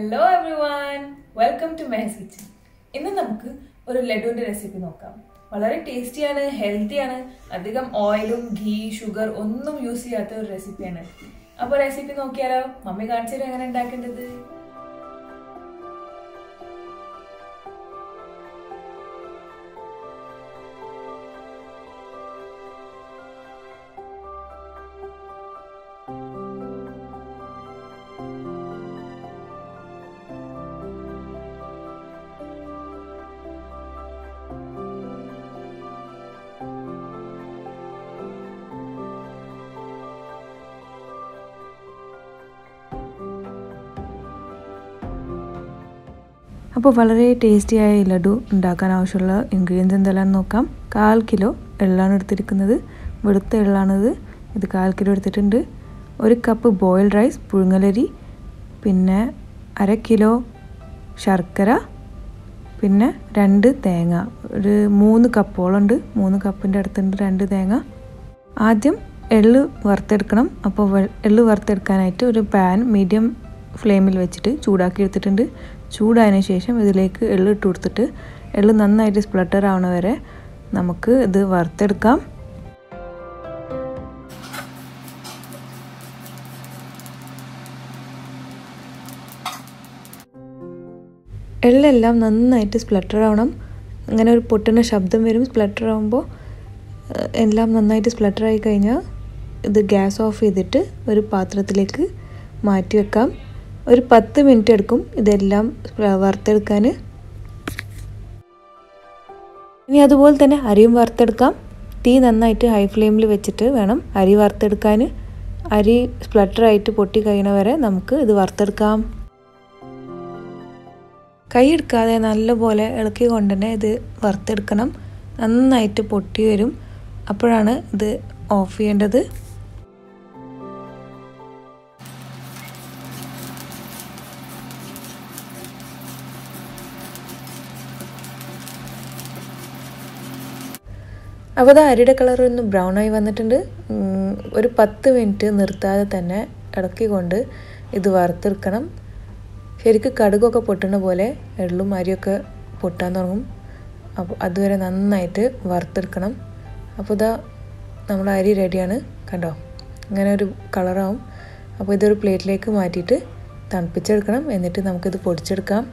hello everyone welcome to Mehas kitchen ഇന്ന് നമുക്ക് ഒരു ലഡുവിന്റെ റെസിപ്പി നോക്കാം വളരെ ടേസ്റ്റിയാണ് ഹെൽത്തിയാണ് അധികം ഓയിലും ഘീ ഷുഗർ ഒന്നും യൂസ് ചെയ്യാത്ത ഒരു റെസിപ്പിയാണ് അപ്പോൾ റെസിപ്പി നോക്കിയാലോ മമ്മി കാണിച്ചാലും എങ്ങനെ ഉണ്ടാക്കേണ്ടത് അപ്പോൾ വളരെ ടേസ്റ്റിയായ ഈ ലഡു ഉണ്ടാക്കാൻ ആവശ്യമുള്ള ഇൻഗ്രീഡിയൻസ് എന്തെല്ലാമെന്ന് നോക്കാം കാൽ കിലോ എള്ളാണ് എടുത്തിരിക്കുന്നത് വെളുത്ത എള്ളാണിത് ഇത് കാൽ കിലോ എടുത്തിട്ടുണ്ട് ഒരു കപ്പ് ബോയിൽഡ് റൈസ് പുഴുങ്ങലരി പിന്നെ അര കിലോ ശർക്കര പിന്നെ രണ്ട് തേങ്ങ ഒരു മൂന്ന് കപ്പോളം ഉണ്ട് മൂന്ന് കപ്പിൻ്റെ അടുത്തുണ്ട് രണ്ട് തേങ്ങ ആദ്യം എള്ള് വറുത്തെടുക്കണം അപ്പോൾ എള്ള് വറുത്തെടുക്കാനായിട്ട് ഒരു പാൻ മീഡിയം ഫ്ലെയിമിൽ വെച്ചിട്ട് ചൂടാക്കി എടുത്തിട്ടുണ്ട് ചൂടായതിനു ശേഷം ഇതിലേക്ക് എള്ള് ഇട്ട് കൊടുത്തിട്ട് എള്ള് നന്നായിട്ട് സ്പ്ലട്ടർ ആവണ വരെ നമുക്ക് ഇത് വറുത്തെടുക്കാം എള്ളെല്ലാം നന്നായിട്ട് സ്പ്ലട്ടർ ആവണം അങ്ങനെ ഒരു പൊട്ടുന്ന ശബ്ദം വരും സ്പ്ലട്ടർ ആവുമ്പോൾ എല്ലാം നന്നായിട്ട് സ്പ്ലട്ടർ ആയി കഴിഞ്ഞാൽ ഇത് ഗ്യാസ് ഓഫ് ചെയ്തിട്ട് ഒരു പാത്രത്തിലേക്ക് മാറ്റി വെക്കാം ഒരു പത്ത് മിനിറ്റ് എടുക്കും ഇതെല്ലാം വറുത്തെടുക്കാൻ ഇനി അതുപോലെ തന്നെ അരിയും വറുത്തെടുക്കാം തീ നന്നായിട്ട് ഹൈ ഫ്ലെയിമിൽ വെച്ചിട്ട് വേണം അരി വറുത്തെടുക്കാൻ അരി സ്പ്ലട്ടർ ആയിട്ട് പൊട്ടി കഴിയണ വരെ നമുക്ക് ഇത് വറുത്തെടുക്കാം കൈ എടുക്കാതെ നല്ലപോലെ ഇളക്കി കൊണ്ട് തന്നെ ഇത് വറുത്തെടുക്കണം നന്നായിട്ട് പൊട്ടി വരും അപ്പോഴാണ് ഇത് ഓഫ് ചെയ്യേണ്ടത് അപ്പോൾ അത് അരിയുടെ കളർ ഒന്ന് ബ്രൗൺ ആയി വന്നിട്ടുണ്ട് ഒരു പത്ത് മിനിറ്റ് നിർത്താതെ തന്നെ ഇളക്കിക്കൊണ്ട് ഇത് വറുത്തെടുക്കണം ശരിക്കും കടുകൊക്കെ പൊട്ടുന്ന പോലെ എള്ളും അരിയൊക്കെ പൊട്ടാൻ തുടങ്ങും അപ്പോൾ അതുവരെ നന്നായിട്ട് വറുത്തെടുക്കണം അപ്പോൾ ഇതാ നമ്മൾ അരി റെഡിയാണ് കണ്ടോ ഇങ്ങനെ ഒരു കളറാവും അപ്പോൾ ഇതൊരു പ്ലേറ്റിലേക്ക് മാറ്റിയിട്ട് തണുപ്പിച്ചെടുക്കണം എന്നിട്ട് നമുക്കിത് പൊടിച്ചെടുക്കാം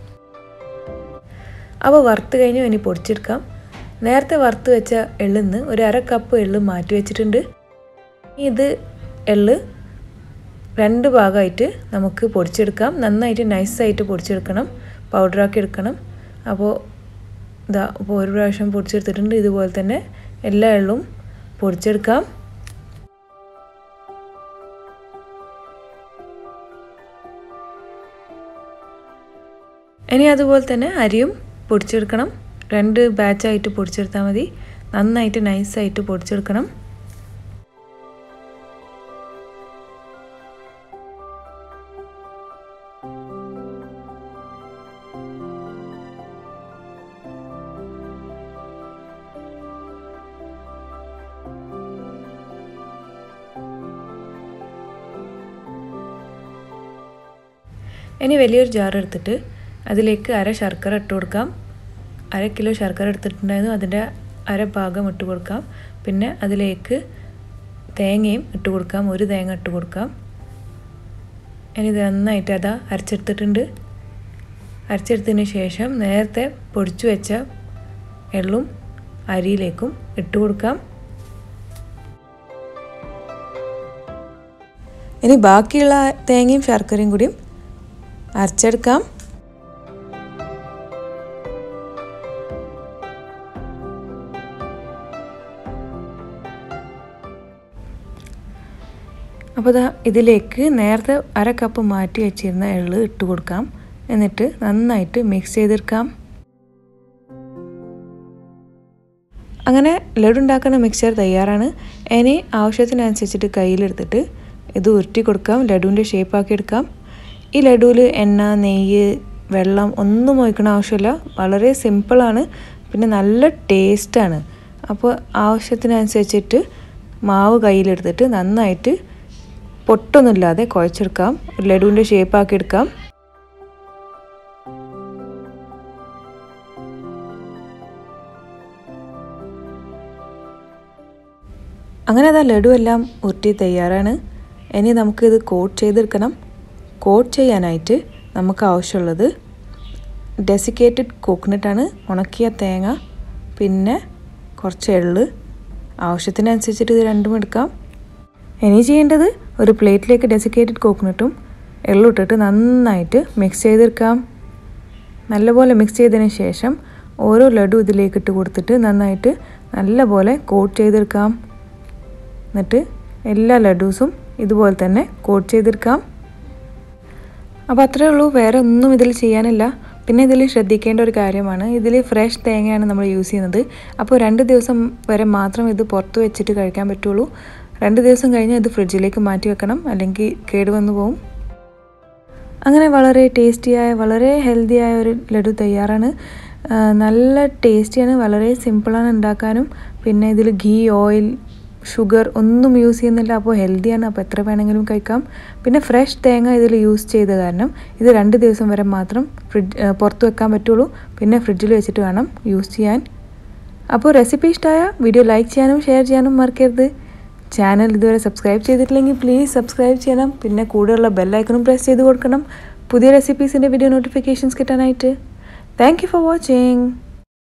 അപ്പോൾ വറുത്ത് കഴിഞ്ഞു ഇനി പൊടിച്ചെടുക്കാം നേരത്തെ വറുത്ത് വെച്ച എള്ളിന്ന് ഒരു അര കപ്പ് എള്ള് മാറ്റി വെച്ചിട്ടുണ്ട് ഇത് എള്ള് രണ്ട് ഭാഗമായിട്ട് നമുക്ക് പൊടിച്ചെടുക്കാം നന്നായിട്ട് നൈസായിട്ട് പൊടിച്ചെടുക്കണം പൗഡറാക്കി എടുക്കണം അപ്പോൾ ഇതാ അപ്പോൾ ഒരു പ്രാവശ്യം പൊടിച്ചെടുത്തിട്ടുണ്ട് ഇതുപോലെ തന്നെ എല്ലാ എള്ളും പൊടിച്ചെടുക്കാം ഇനി അതുപോലെ തന്നെ അരിയും പൊടിച്ചെടുക്കണം രണ്ട് ബാച്ചായിട്ട് പൊടിച്ചെടുത്താൽ മതി നന്നായിട്ട് നൈസായിട്ട് പൊടിച്ചെടുക്കണം ഇനി വലിയൊരു ജാർ എടുത്തിട്ട് അതിലേക്ക് അര ശർക്കര ഇട്ട് കൊടുക്കാം അര കിലോ ശർക്കര എടുത്തിട്ടുണ്ടായിരുന്നു അതിൻ്റെ അര ഭാഗം ഇട്ട് കൊടുക്കാം പിന്നെ അതിലേക്ക് തേങ്ങയും ഇട്ട് കൊടുക്കാം ഒരു തേങ്ങ ഇട്ട് കൊടുക്കാം ഇനി ഇത് നന്നായിട്ട് അതാ അരച്ചെടുത്തിട്ടുണ്ട് അരച്ചെടുത്തതിന് ശേഷം നേരത്തെ പൊടിച്ചു വെച്ച എള്ളും അരിയിലേക്കും ഇട്ട് കൊടുക്കാം ഇനി ബാക്കിയുള്ള തേങ്ങയും ശർക്കരയും കൂടിയും അരച്ചെടുക്കാം അപ്പോൾ ഇതാ ഇതിലേക്ക് നേരത്തെ അര കപ്പ് മാറ്റി വെച്ചിരുന്ന എള്ള് ഇട്ട് കൊടുക്കാം എന്നിട്ട് നന്നായിട്ട് മിക്സ് ചെയ്തെടുക്കാം അങ്ങനെ ലഡു ഉണ്ടാക്കുന്ന മിക്സർ തയ്യാറാണ് ഇനി ആവശ്യത്തിനനുസരിച്ചിട്ട് കയ്യിലെടുത്തിട്ട് ഇത് ഉരുട്ടി കൊടുക്കാം ലഡുവിൻ്റെ ഷേപ്പാക്കി എടുക്കാം ഈ ലഡുവിൽ എണ്ണ നെയ്യ് വെള്ളം ഒന്നും ഒഴിക്കണ ആവശ്യമില്ല വളരെ സിമ്പിളാണ് പിന്നെ നല്ല ടേസ്റ്റാണ് അപ്പോൾ ആവശ്യത്തിനനുസരിച്ചിട്ട് മാവ് കയ്യിലെടുത്തിട്ട് നന്നായിട്ട് പൊട്ടൊന്നുമില്ലാതെ കുഴച്ചെടുക്കാം ലഡുവിൻ്റെ ഷേപ്പാക്കി എടുക്കാം അങ്ങനെ അതാ ലഡു എല്ലാം ഉരുട്ടി തയ്യാറാണ് ഇനി നമുക്കിത് കോട്ട് ചെയ്തെടുക്കണം കോട്ട് ചെയ്യാനായിട്ട് നമുക്ക് ആവശ്യമുള്ളത് ഡെസിക്കേറ്റഡ് കോക്കനട്ടാണ് ഉണക്കിയ തേങ്ങ പിന്നെ കുറച്ച് എള്ള് ആവശ്യത്തിനനുസരിച്ചിട്ട് ഇത് രണ്ടും എടുക്കാം ഇനി ചെയ്യേണ്ടത് ഒരു പ്ലേറ്റിലേക്ക് ഡെസിക്കേറ്റഡ് കോക്കനട്ടും എള്ളിട്ടിട്ട് നന്നായിട്ട് മിക്സ് ചെയ്തെടുക്കാം നല്ലപോലെ മിക്സ് ചെയ്തതിന് ശേഷം ഓരോ ലഡു ഇതിലേക്ക് ഇട്ട് കൊടുത്തിട്ട് നന്നായിട്ട് നല്ലപോലെ കോട്ട് ചെയ്തെടുക്കാം എന്നിട്ട് എല്ലാ ലഡൂസും ഇതുപോലെ തന്നെ കോട്ട് ചെയ്തെടുക്കാം അപ്പോൾ അത്രേ ഉള്ളൂ വേറെ ഒന്നും ഇതിൽ ചെയ്യാനില്ല പിന്നെ ഇതിൽ ശ്രദ്ധിക്കേണ്ട ഒരു കാര്യമാണ് ഇതിൽ ഫ്രഷ് തേങ്ങയാണ് നമ്മൾ യൂസ് ചെയ്യുന്നത് അപ്പോൾ രണ്ട് ദിവസം വരെ മാത്രം ഇത് പുറത്ത് വെച്ചിട്ട് കഴിക്കാൻ പറ്റുള്ളൂ രണ്ട് ദിവസം കഴിഞ്ഞ് ഇത് ഫ്രിഡ്ജിലേക്ക് മാറ്റി വെക്കണം അല്ലെങ്കിൽ കേടുവന്നു പോകും അങ്ങനെ വളരെ ടേസ്റ്റിയായ വളരെ ഹെൽത്തിയായ ഒരു ലഡു തയ്യാറാണ് നല്ല ടേസ്റ്റിയാണ് വളരെ സിമ്പിളാണ് ഉണ്ടാക്കാനും പിന്നെ ഇതിൽ ഗീ ഓയിൽ ഷുഗർ ഒന്നും യൂസ് ചെയ്യുന്നില്ല അപ്പോൾ ഹെൽത്തിയാണ് അപ്പോൾ എത്ര വേണമെങ്കിലും കഴിക്കാം പിന്നെ ഫ്രഷ് തേങ്ങ ഇതിൽ യൂസ് ചെയ്ത കാരണം ഇത് രണ്ട് ദിവസം വരെ മാത്രം ഫ്രിഡ്ജ് പുറത്ത് വെക്കാൻ പറ്റുള്ളൂ പിന്നെ ഫ്രിഡ്ജിൽ വെച്ചിട്ട് വേണം യൂസ് ചെയ്യാൻ അപ്പോൾ റെസിപ്പി ഇഷ്ടമായ വീഡിയോ ലൈക്ക് ചെയ്യാനും ഷെയർ ചെയ്യാനും മറക്കരുത് ചാനൽ ഇതുവരെ സബ്സ്ക്രൈബ് ചെയ്തിട്ടില്ലെങ്കിൽ പ്ലീസ് സബ്സ്ക്രൈബ് ചെയ്യണം പിന്നെ കൂടെയുള്ള ബെല്ലൈക്കണും പ്രസ് ചെയ്ത് കൊടുക്കണം പുതിയ റെസിപ്പീസിൻ്റെ വീഡിയോ നോട്ടിഫിക്കേഷൻസ് കിട്ടാനായിട്ട് താങ്ക് യു ഫോർ വാച്ചിങ്